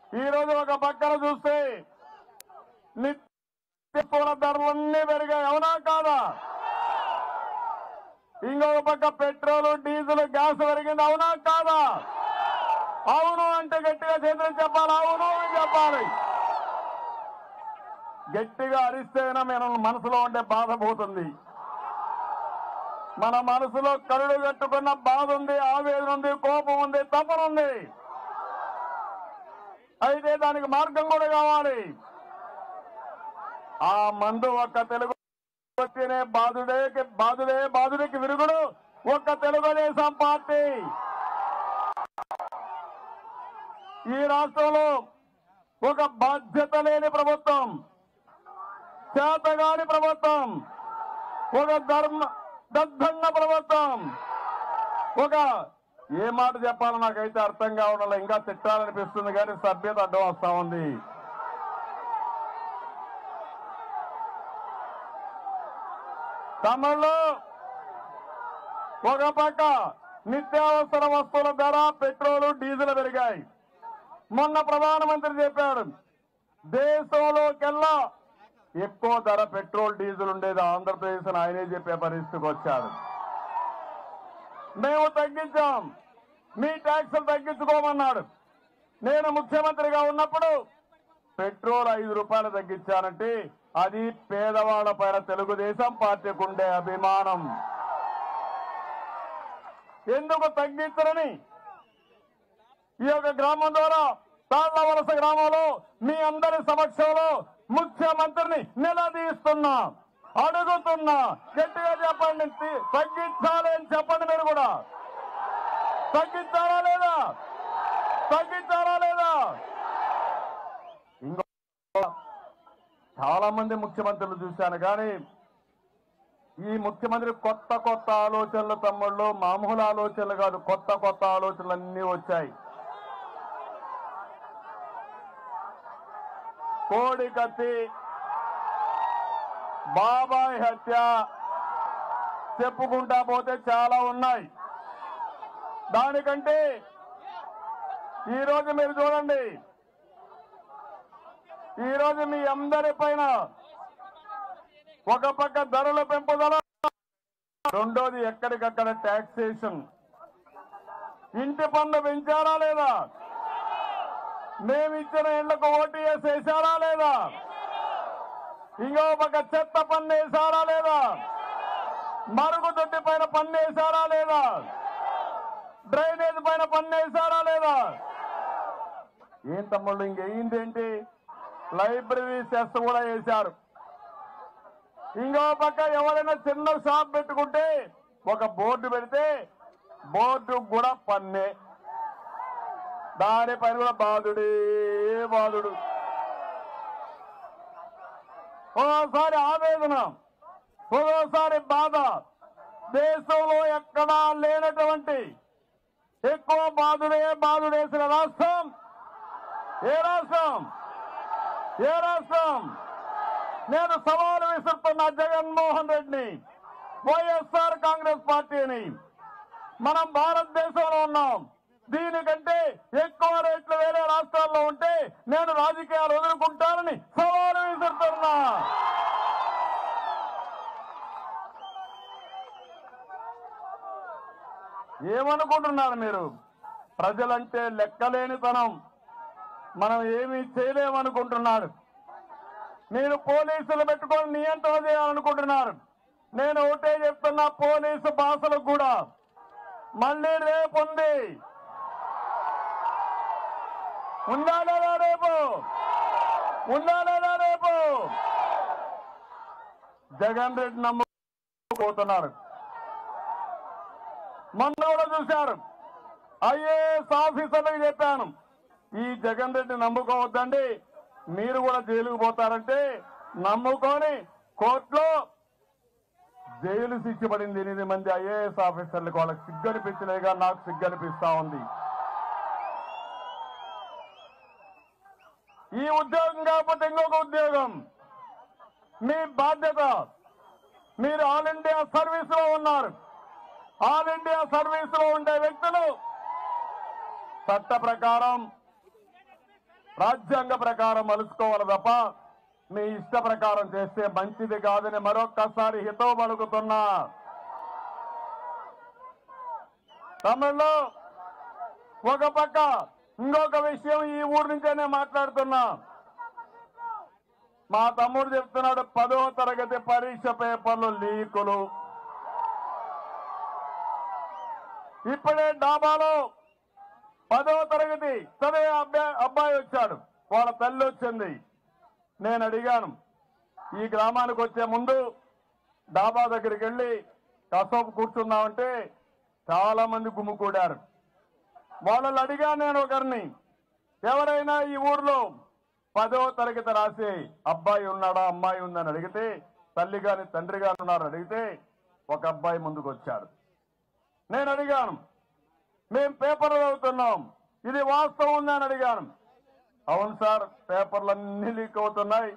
ఈ రోజు ఒక పక్కన చూస్తే నిత్య ధరలన్నీ పెరిగాయి అవునా కాదా ఇంకొక పక్క పెట్రోల్ డీజిల్ గ్యాస్ పెరిగింది అవునా కాదా అవును అంటే గట్టిగా చేతులు చెప్పాలి అవును అని చెప్పాలి గట్టిగా అరిస్తేనే మన మనసులో ఉండే బాధ పోతుంది మన మనసులో కరుడు కట్టుకున్న బాధ ఉంది ఆవేదన ఉంది కోపం ఉంది తపన ఉంది అయితే దానికి మార్గం కూడా కావాలి ఆ మందు ఒక్క తెలుగు వచ్చినే బాధుడే బాధుడే బాధుడికి విరుగుడు ఒక్క తెలుగుదేశం పార్టీ ఈ రాష్ట్రంలో ఒక బాధ్యత లేని ప్రభుత్వం చేతగాని ప్రభుత్వం ఒక ధర్మ దగ్ధన్న ప్రభుత్వం ఒక ఏ మాట చెప్పాలో నాకైతే అర్థం కావడం ఇంకా తిట్టాలనిపిస్తుంది కానీ సభ్యత అడ్డం వస్తా ఉంది తమిళలో ఒక పక్క నిత్యావసర వస్తువుల ధర పెట్రోల్ డీజిల్ పెరిగాయి మొన్న ప్రధానమంత్రి చెప్పాడు దేశంలోకెల్లా ఎక్కువ ధర పెట్రోల్ డీజిల్ ఉండేది ఆంధ్రప్రదేశ్ అని ఆయనే చెప్పే పరిస్థితికి వచ్చాడు మేము తగ్గించాం మీ ట్యాక్సులు తగ్గించుకోమన్నాడు నేను ముఖ్యమంత్రిగా ఉన్నప్పుడు పెట్రోల్ ఐదు రూపాయలు తగ్గించానంటే అది పేదవాళ్ల పైన తెలుగుదేశం పార్టీకి ఉండే అభిమానం ఎందుకు తగ్గించరని ఈ యొక్క గ్రామం ద్వారా తాళ్ల వలస గ్రామంలో మీ అందరి సమక్షంలో ముఖ్యమంత్రిని నిలదీస్తున్నా అడుగుతున్నా గట్టిగా చెప్పండి తి- తగ్గించాలి అని చెప్పండి మీరు కూడా తగ్గించాలా లేదా తగ్గించాలా లేదా ఇంకో చాలా మంది ముఖ్యమంత్రులు చూశాను కానీ ఈ ముఖ్యమంత్రి కొత్త కొత్త ఆలోచనలు తమ్ముళ్ళు మామూలు ఆలోచనలు కాదు కొత్త కొత్త ఆలోచనలు అన్నీ వచ్చాయి కోడి కత్తి బాబాయ్ హత్య చెప్పుకుంటా పోతే చాలా ఉన్నాయి దానికంటే ఈరోజు మీరు చూడండి ఈరోజు మీ అందరి పైన ఒక పక్క ధరల పెంపుదల రెండోది ఎక్కడికక్కడ ట్యాక్సేషన్ ఇంటి పన్ను పెంచారా లేదా మేమిచ్చిన ఇళ్లకు ఓటీఎస్ వేశారా లేదా ఇంకో పక్క చెత్త పన్ను వేశారా లేదా మరుగుదొడ్డి పైన పన్ను వేశారా లేదా డ్రైనేజ్ పైన పన్ను వేశారా లేదా ఏం తమ్ముళ్ళు ఇంకేంటి లైబ్రరీ సెస్ కూడా వేశారు ఇంకో పక్క ఎవరైనా చిన్న షాప్ పెట్టుకుంటే ఒక బోర్డు పెడితే బోర్డు కూడా పన్నే దానిపైన కూడా బాధుడే బాధుడు ఓసారి ఆవేదన ఒక్కోసారి బాధ దేశంలో ఎక్కడా లేనటువంటి ఎక్కువ బాధుడే బాధుడేసిన రాష్ట్రం ఏ రాష్ట్రం ఏ రాష్ట్రం నేను సవాలు విసురుతున్న జగన్మోహన్ రెడ్డిని వైఎస్ఆర్ కాంగ్రెస్ పార్టీని మనం భారతదేశంలో ఉన్నాం దీనికంటే ఎక్కువ రేట్లు వేరే రాష్ట్రాల్లో ఉంటే నేను రాజకీయాలు వదులుకుంటానని సవాలు విసురుతున్నా ఏమనుకుంటున్నారు మీరు ప్రజలంటే లెక్కలేనితనం మనం ఏమీ చేయలేమనుకుంటున్నారు మీరు పోలీసులు పెట్టుకొని నియంత్రణ చేయాలనుకుంటున్నారు నేను ఒకటే చెప్తున్నా పోలీసు భాషలకు కూడా మళ్ళీ రేపు ఉంది ఉందా లేదా రేపు ఉందా లేదా రేపు జగన్ రెడ్డి నమ్ముకోతున్నారు మొన్న కూడా చూశారు ఐఏఎస్ ఆఫీసర్లకు చెప్పాను ఈ జగన్ రెడ్డి నమ్ముకోవద్దండి మీరు కూడా జైలుకు పోతారంటే నమ్ముకొని కోర్టులో జైలు శిక్ష పడింది ఎనిమిది మంది ఐఏఎస్ ఆఫీసర్లకు వాళ్ళకి సిగ్గు అనిపించలేగా నాకు సిగ్గు అనిపిస్తా ఉంది ఈ ఉద్యోగం కాకపోతే ఇంకొక ఉద్యోగం మీ బాధ్యత మీరు ఆల్ ఇండియా సర్వీస్ లో ఉన్నారు ఆల్ ఇండియా సర్వీస్ లో ఉండే వ్యక్తులు చట్ట ప్రకారం రాజ్యాంగ ప్రకారం మలుచుకోవాలి తప్ప మీ ఇష్ట ప్రకారం చేస్తే మంచిది కాదని మరొక్కసారి హితవు పలుకుతున్నా తమిళ్లో ఒక పక్క ఇంకొక విషయం ఈ ఊరు నుంచే నేను మాట్లాడుతున్నా మా తమ్ముడు చెప్తున్నాడు పదో తరగతి పరీక్ష పేపర్లు లీకులు ఇప్పుడే డాబాలో పదో తరగతి చదివే అబ్బాయి అబ్బాయి వచ్చాడు వాళ్ళ తల్లి వచ్చింది నేను అడిగాను ఈ గ్రామానికి వచ్చే ముందు డాబా దగ్గరికి వెళ్ళి కాసేపు కూర్చుందామంటే చాలా మంది గుమ్ముకూడారు వాళ్ళని అడిగాను నేను ఒకరిని ఎవరైనా ఈ ఊర్లో పదో తరగతి రాసే అబ్బాయి ఉన్నాడా అమ్మాయి ఉందని అడిగితే తల్లి గాని తండ్రి గాని ఉన్నారు అడిగితే ఒక అబ్బాయి ముందుకు వచ్చాడు నేను అడిగాను మేం పేపర్లు చదువుతున్నాం ఇది వాస్తవం ఉందని అడిగాను అవును సార్ పేపర్లన్నీ లీక్ అవుతున్నాయి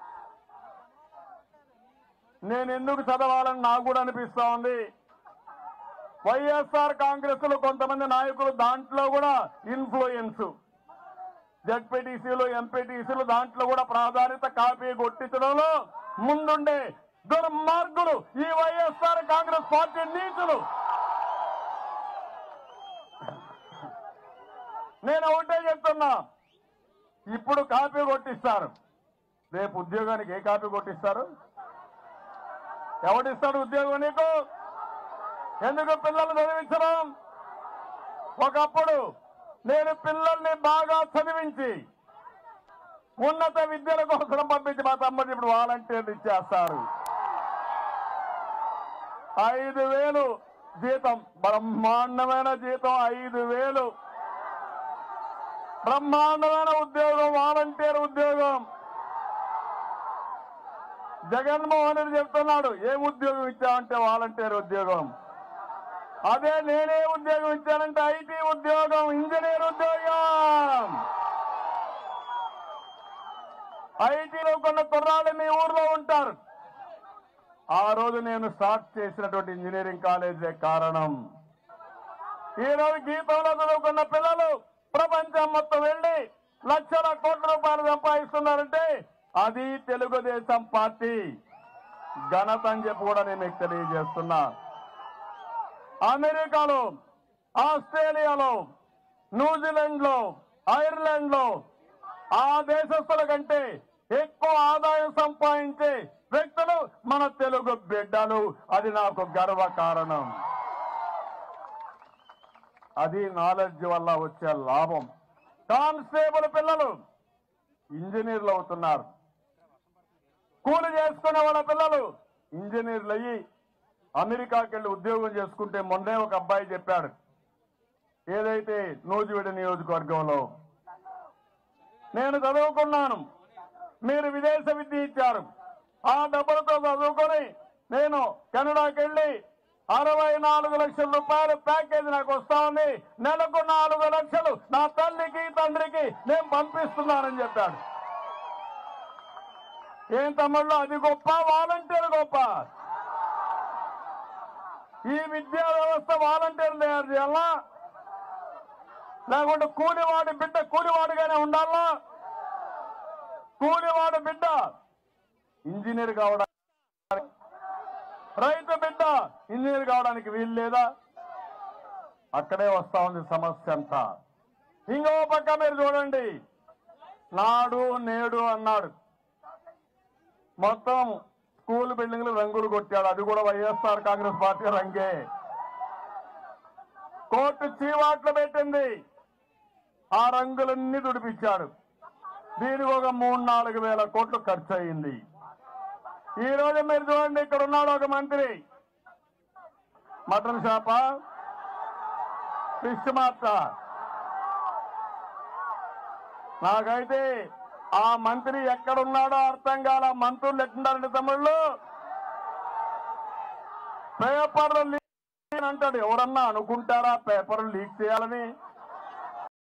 నేను ఎందుకు చదవాలని నాకు కూడా అనిపిస్తా ఉంది వైఎస్ఆర్ కాంగ్రెస్ లో కొంతమంది నాయకులు దాంట్లో కూడా ఇన్ఫ్లుయెన్స్ జడ్పీటీసీలు ఎంపీటీసీలు దాంట్లో కూడా ప్రాధాన్యత కాపీ కొట్టించడంలో ముందుండే దుర్మార్గులు ఈ వైఎస్ఆర్ కాంగ్రెస్ పార్టీ నీచులు నేను ఒకటే చెప్తున్నా ఇప్పుడు కాపీ కొట్టిస్తారు రేపు ఉద్యోగానికి ఏ కాపీ కొట్టిస్తారు ఎవడిస్తాడు ఉద్యోగం నీకు ఎందుకు పిల్లలు చదివించడం ఒకప్పుడు నేను పిల్లల్ని బాగా చదివించి ఉన్నత విద్యల కోసం పంపించి మా తమ్ముడు ఇప్పుడు వాలంటీర్లు ఇచ్చేస్తారు ఐదు వేలు జీతం బ్రహ్మాండమైన జీతం ఐదు వేలు బ్రహ్మాండమైన ఉద్యోగం వాలంటీర్ ఉద్యోగం జగన్మోహన్ రెడ్డి చెప్తున్నాడు ఏం ఉద్యోగం ఇచ్చావంటే వాలంటీర్ ఉద్యోగం అదే నేనే ఉద్యోగం ఇచ్చానంటే ఐటీ ఉద్యోగం ఇంజనీర్ ఉద్యోగం ఐటీలో కొన్ని కుర్రాళ్ళు మీ ఊర్లో ఉంటారు ఆ రోజు నేను స్టార్ట్ చేసినటువంటి ఇంజనీరింగ్ కాలేజే కారణం ఈ రోజు గీతంలో చదువుకున్న పిల్లలు ప్రపంచం మొత్తం వెళ్ళి లక్షల కోట్ల రూపాయలు సంపాదిస్తున్నారంటే అది తెలుగుదేశం పార్టీ ఘనత అని చెప్పి కూడా నేను మీకు తెలియజేస్తున్నా అమెరికాలో ఆస్ట్రేలియాలో న్యూజిలాండ్ లో ఐర్లాండ్ లో ఆ దేశస్తుల కంటే ఎక్కువ ఆదాయం సంపాదించే వ్యక్తులు మన తెలుగు బిడ్డలు అది నాకు గర్వ కారణం అది నాలెడ్జ్ వల్ల వచ్చే లాభం కానిస్టేబుల్ పిల్లలు ఇంజనీర్లు అవుతున్నారు కూలి చేసుకునే వాళ్ళ పిల్లలు ఇంజనీర్లు అయ్యి అమెరికాకి వెళ్ళి ఉద్యోగం చేసుకుంటే మొన్నే ఒక అబ్బాయి చెప్పాడు ఏదైతే నూజివీడు నియోజకవర్గంలో నేను చదువుకున్నాను మీరు విదేశ విద్య ఇచ్చారు ఆ డబ్బులతో చదువుకొని నేను కెనడాకి వెళ్ళి అరవై నాలుగు లక్షల రూపాయల ప్యాకేజ్ నాకు వస్తా ఉంది నెలకు నాలుగు లక్షలు నా తల్లికి తండ్రికి నేను పంపిస్తున్నానని చెప్పాడు ఏం తమ్ముళ్ళు అది గొప్ప వాలంటీర్ గొప్ప ఈ విద్యా వ్యవస్థ వాలంటీర్ తయారు చేయాలా లేకుంటే కూలివాడి బిడ్డ కూలివాడిగానే ఉండాలా కూలివాడి బిడ్డ ఇంజనీర్ కావడానికి రైతు బిడ్డ ఇంజనీర్ కావడానికి వీలు లేదా అక్కడే వస్తా ఉంది సమస్య అంతా ఇంకో పక్క మీరు చూడండి నాడు నేడు అన్నాడు మొత్తం స్కూల్ బిల్డింగ్లు రంగులు కొట్టాడు అది కూడా వైఎస్ఆర్ కాంగ్రెస్ పార్టీ రంగే కోర్టు చీవాట్లు పెట్టింది ఆ రంగులన్నీ తుడిపించాడు దీనికి ఒక మూడు నాలుగు వేల కోట్లు ఖర్చు అయింది ఈ రోజు మీరు చూడండి ఇక్కడ ఉన్నాడు ఒక మంత్రి మటన్ షాపా ఫిష్ మార్ట నాకైతే ఆ మంత్రి ఎక్కడున్నాడో అర్థం కాల మంత్రులు ఎట్లున్నారండి తమ్ముళ్ళు పేపర్లు లీక్ అంటాడు ఎవరన్నా అనుకుంటారా పేపర్లు లీక్ చేయాలని